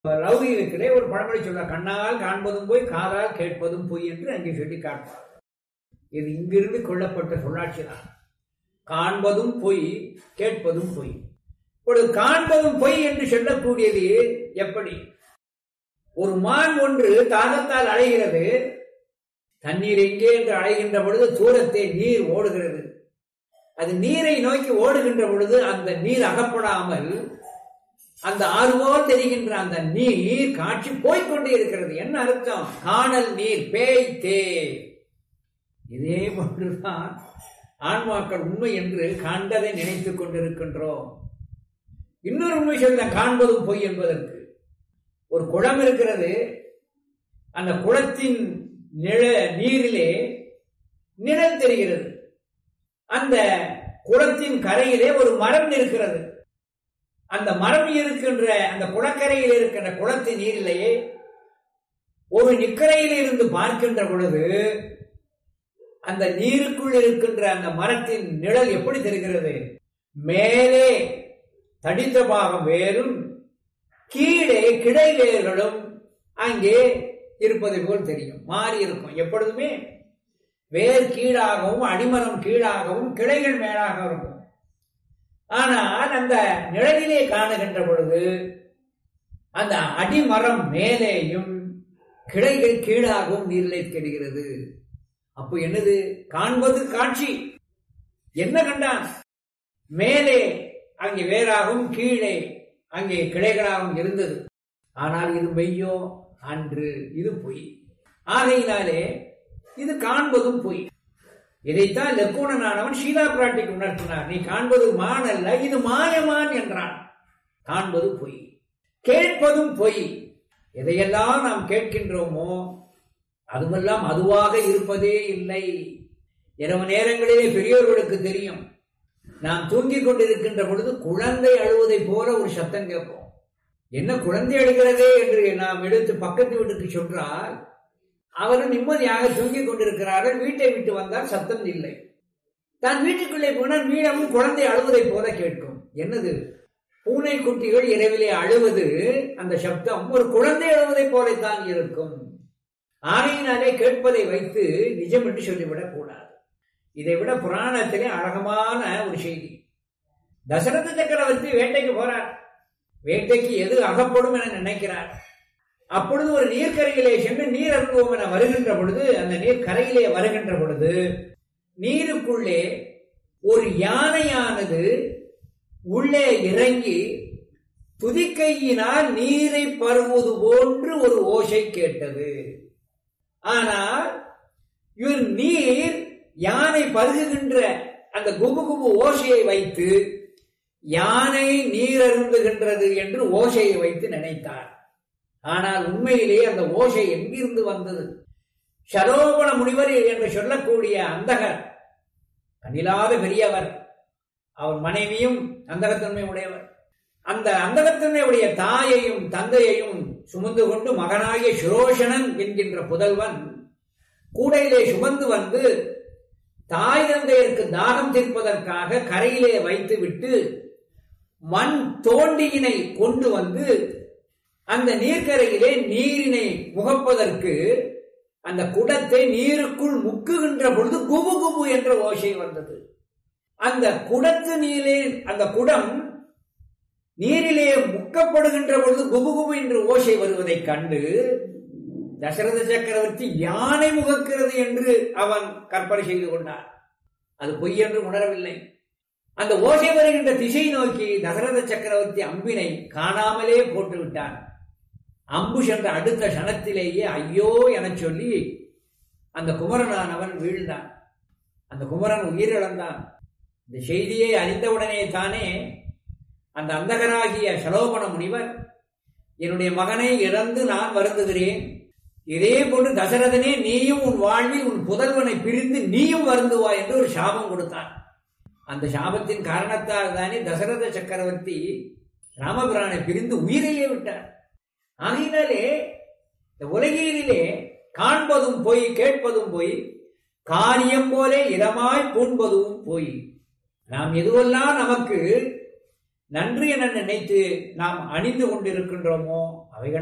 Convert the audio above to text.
லௌகீகத்திலே ஒரு பழமொழி சொல்ற கண்ணால் காண்பதும் போய் காதால் கேட்பதும் பொய் என்று அங்கே சொல்லி காட்டுவார் இது இங்கிருந்து கொள்ளப்பட்ட சொல்லாட்சி தான் காண்பதும் பொய் கேட்பதும் பொய் இப்பொழுது காண்பதும் பொய் என்று சொல்லக்கூடியது எப்படி ஒரு மான் ஒன்று தாகத்தால் அலைகிறது தண்ணீர் எங்கே என்று அலைகின்ற பொழுது தூரத்தே நீர் ஓடுகிறது அது நீரை நோக்கி ஓடுகின்ற பொழுது அந்த நீர் அகப்படாமல் அந்த ஆறுபோல் தெரிகின்ற அந்த நீர் காட்சி போய்கொண்டே இருக்கிறது என்ன அர்த்தம் காணல் நீர் பேய் தே இதே போன்றுதான் ஆன்மாக்கள் உண்மை என்று கண்டதை நினைத்துக் கொண்டிருக்கின்றோம் இன்னொரு உண்மை சொல்ல காண்பதும் பொய் என்பதற்கு ஒரு குளம் இருக்கிறது அந்த குளத்தின் நிழ நீரிலே நிழல் தெரிகிறது அந்த குளத்தின் கரையிலே ஒரு மரம் இருக்கிறது அந்த மரம் இருக்கின்ற அந்த குளக்கரையில் இருக்கின்ற குளத்தின் நீரிலேயே ஒரு நிக்கரையில் இருந்து பார்க்கின்ற பொழுது அந்த நீருக்குள் இருக்கின்ற அந்த மரத்தின் நிழல் எப்படி தெரிகிறது மேலே தடித்த பாகம் வேறும் கீழே கிளை வேர்களும் அங்கே இருப்பதை போல் தெரியும் மாறி இருக்கும் எப்பொழுதுமே வேர் கீழாகவும் அடிமரம் கீழாகவும் கிளைகள் மேலாக இருக்கும் ஆனால் அந்த நிழலிலே காணுகின்ற பொழுது அந்த அடிமரம் மேலேயும் கிளைகள் கீழாகவும் நீரிலே தெரிகிறது அப்போ என்னது காண்பது காட்சி என்ன கண்டான் மேலே அங்கே வேறாகவும் கீழே அங்கே கிளைகளாகவும் இருந்தது ஆனால் இது மெய்யோ அன்று இது பொய் ஆகையினாலே இது காண்பதும் பொய் இதைத்தான் லெக்கூணனானவன் சீதா பிராட்டிக்கு உணர்த்தினார் நீ காண்பது மான் அல்ல இது மாயமான் என்றான் காண்பது பொய் கேட்பதும் பொய் எதையெல்லாம் நாம் கேட்கின்றோமோ அதுவெல்லாம் அதுவாக இருப்பதே இல்லை இரவு நேரங்களிலே பெரியோர்களுக்கு தெரியும் நாம் தூங்கிக் கொண்டிருக்கின்ற பொழுது குழந்தை அழுவதை போல ஒரு சத்தம் கேட்போம் என்ன குழந்தை அழுகிறதே என்று நாம் எடுத்து பக்கத்து வீட்டுக்கு சொன்னால் அவர்கள் நிம்மதியாக தூங்கிக் கொண்டிருக்கிறார்கள் வீட்டை விட்டு வந்தால் சத்தம் இல்லை தான் வீட்டுக்குள்ளே போனால் மீளமும் குழந்தை அழுவதை போல கேட்கும் என்னது பூனை குட்டிகள் இரவிலே அழுவது அந்த சப்தம் ஒரு குழந்தை அழுவதை போலத்தான் இருக்கும் ஆணையினாலே கேட்பதை வைத்து நிஜம் என்று சொல்லிவிடக் கூடாது இதை விட புராணத்திலே அழகமான ஒரு செய்தி தசரத சக்கரவர்த்தி வேட்டைக்கு போறார் வேட்டைக்கு எது அகப்படும் என நினைக்கிறார் அப்பொழுது ஒரு நீர்க்கரையிலே சென்று நீர் அருந்துவோம் என வருகின்ற பொழுது அந்த நீர் கரையிலே வருகின்ற பொழுது நீருக்குள்ளே ஒரு யானையானது உள்ளே இறங்கி துதிக்கையினால் நீரை பருவது போன்று ஒரு ஓசை கேட்டது ஆனால் இவர் நீர் யானை பருகுகின்ற அந்த குபு குபு ஓசையை வைத்து யானை நீர் அருந்துகின்றது என்று ஓசையை வைத்து நினைத்தார் ஆனால் உண்மையிலே அந்த ஓசை எங்கிருந்து வந்தது சரோபண முனிவர் என்று சொல்லக்கூடிய அந்தகர் கண்ணிலாத பெரியவர் அவர் மனைவியும் அந்தகத்தன்மை உடையவர் அந்த அந்தகத்தன்மையுடைய தாயையும் தந்தையையும் சுமந்து கொண்டு மகனாகிய சுரோஷனன் என்கின்ற புதல்வன் கூடையிலே சுமந்து வந்து தாய் தந்தையருக்கு தாகம் தீர்ப்பதற்காக கரையிலே வைத்து விட்டு மண் தோண்டியினை கொண்டு வந்து அந்த நீர்க்கரையிலே நீரினை முகப்பதற்கு அந்த குடத்தை நீருக்குள் முக்குகின்ற பொழுது குபு குபு என்ற ஓசை வந்தது அந்த குடத்து நீரிலே அந்த குடம் நீரிலே முக்கப்படுகின்ற பொழுது குபு குபு என்று ஓசை வருவதைக் கண்டு தசரத சக்கரவர்த்தி யானை முகக்கிறது என்று அவன் கற்பனை செய்து கொண்டான் அது பொய் என்று உணரவில்லை அந்த ஓசை வருகின்ற திசை நோக்கி தசரத சக்கரவர்த்தி அம்பினை காணாமலே போட்டு விட்டான் அம்பு சென்ற அடுத்த கணத்திலேயே ஐயோ என சொல்லி அந்த குமரனானவன் வீழ்ந்தான் அந்த குமரன் உயிரிழந்தான் இந்த செய்தியை அறிந்தவுடனே தானே அந்த அந்தகராகிய சலோபன முனிவர் என்னுடைய மகனை இழந்து நான் வருந்துகிறேன் இதே போன்று தசரதனே நீயும் உன் வாழ்வில் உன் புதல்வனை பிரிந்து நீயும் வருந்துவாய் என்று ஒரு சாபம் கொடுத்தான் அந்த சாபத்தின் காரணத்தால் தானே தசரத சக்கரவர்த்தி ராமபிரானை பிரிந்து உயிரையே விட்டார் ஆகையினாலே இந்த உலகிலே காண்பதும் போய் கேட்பதும் போய் காரியம் போலே இதமாய் பூண்பதும் போய் நாம் எதுவெல்லாம் நமக்கு நன்று என நினைத்து நாம் அணிந்து கொண்டிருக்கின்றோமோ அவைகள்